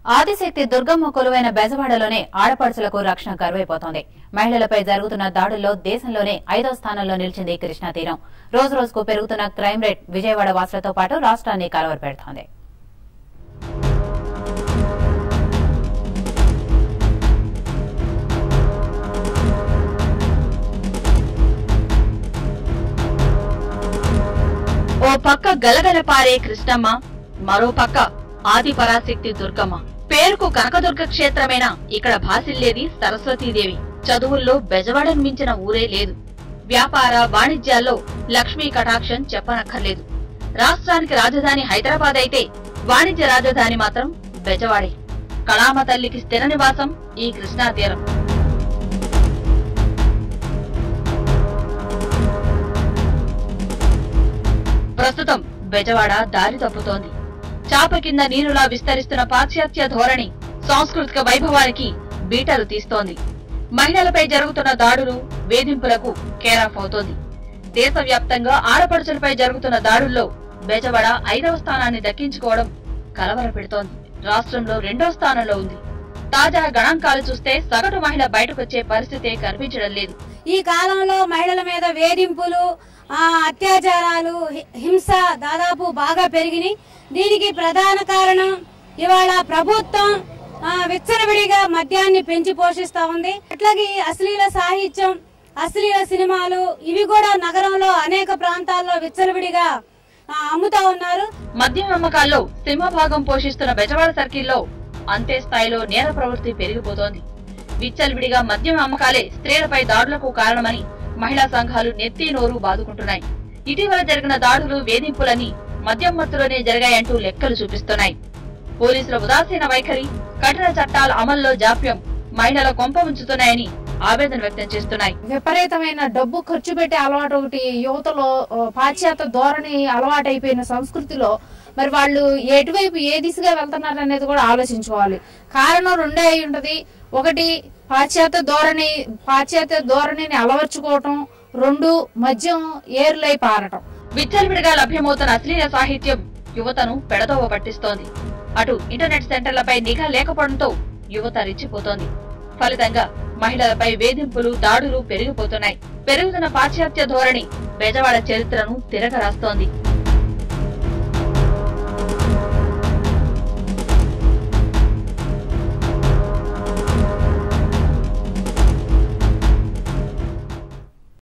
ఆదిశక్తి దుర్గమ్మ కొలువైన బెజవాడలోనే ఆడపడుచులకు రక్షణ కరువైపోతోంది మహిళలపై జరుగుతున్న దాడుల్లో దేశంలోనే ఐదో స్థానంలో నిలిచింది కృష్ణా తీరం రోజు రోజుకు పెరుగుతున్న క్రైమ్ రేట్ విజయవాడ వాసులతో పాటు రాష్ట్రాన్ని కలవరపెడుతోంది ఓ పక్క గలగల పారే కృష్ణమ్మ మరో పక్క ఆది పరాశక్తి దుర్గమ్మ పేరుకు కనకదుర్గ క్షేత్రమైన ఇక్కడ భాసిల్లేది సరస్వతీదేవి చదువుల్లో బెజవాడను మించిన ఊరే లేదు వ్యాపార వాణిజ్యాల్లో లక్ష్మీ కటాక్షం చెప్పనక్కర్లేదు రాష్ట్రానికి రాజధాని హైదరాబాద్ అయితే వాణిజ్య రాజధాని మాత్రం బెజవాడే కళామ తల్లికి స్థిర నివాసం ఈ కృష్ణా తీరం ప్రస్తుతం బెజవాడ దారి తప్పుతోంది చాప కింద నీరులా విస్తరిస్తున్న పాశ్చాత్య ధోరణి సాంస్కృతిక వైభవానికి బీటలు తీస్తోంది మహిళలపై జరుగుతున్న దాడులు వేధింపులకు కేరాఫ్ అవుతోంది దేశవ్యాప్తంగా ఆడపడుచులపై జరుగుతున్న దాడుల్లో బెజవాడ ఐదవ స్థానాన్ని దక్కించుకోవడం కలవర పెడుతోంది రాష్ట్రంలో రెండో స్థానంలో ఉంది తాజా గణాంకాలు చూస్తే సగటు మహిళ బయటకొచ్చే పరిస్థితే కనిపించడం లేదు ఈ కాలంలో మహిళల మీద వేధింపులు ఆ, అత్యాచారాలు హి- హింస దాదాపు బాగా పెరిగినాయి దీనికి ప్రధాన కారణం ఇవాళ ప్రభుత్వం ఆ, విచ్చలవిడిగా మద్యాన్ని పెంచి పోషిస్తా ఉంది అట్లాగే అశ్లీల సాహిత్యం అశ్లీల సినిమాలు ఇవి కూడా నగరంలో అనేక ప్రాంతాల్లో విచ్చలవిడిగా ఆ, అమ్ముతా ఉన్నారు మద్యం అమ్మకాల్లో సింహభాగం పోషిస్తున్న బెజవాడ సర్కిల్లో అంతే స్థాయిలో నేర ప్రవృత్తి పెరిగిపోతోంది విచ్చలవిడిగా మద్యం అమ్మకాలే స్త్రీలపై దాడులకు కారణమని మహిళా సంఘాలు నెత్తి నోరు బాదుకుంటున్నాయి ఇటీవల జరిగిన దాడులు వేధింపులని మద్యం మత్తులోనే జరిగాయంటూ లెక్కలు చూపిస్తున్నాయి పోలీసుల ఉదాసీన వైఖరి కఠిన చట్టాల అమల్లో జాప్యం మహిళల కొంప ఉంచుతున్నాయని ఆవేదన వ్యక్తం చేస్తున్నాయి విపరీతమైన డబ్బు ఖర్చు పెట్టే అలవాటు ఒకటి యువతలో ఆ, పాశ్చాత్య ధోరణి అలవాటైపోయిన సంస్కృతిలో మరి వాళ్ళు ఎటువైపు ఏ దిశగా వెళ్తున్నారు అనేది కూడా ఆలోచించుకోవాలి కారణం రెండే అయి ఉంటది ఒకటి పాశ్చాత్య ధోరణి పాశ్చాత్య ధోరణిని అలవర్చుకోవటం రెండు మద్యం ఏరులై పారటం విచ్చలవిడిగా లభ్యమవుతున్న అశ్లీల సాహిత్యం యువతను పెడదోవ పట్టిస్తోంది అటు ఇంటర్నెట్ సెంటర్లపై నిఘా లేకపోవడంతో యువత రెచ్చిపోతోంది ఫలితంగా మహిళలపై వేధింపులు దాడులు పెరిగిపోతున్నాయి పెరుగుతున్న పాశ్చాత్య ధోరణి బెజవాడ చరిత్రను తిరగరాస్తోంది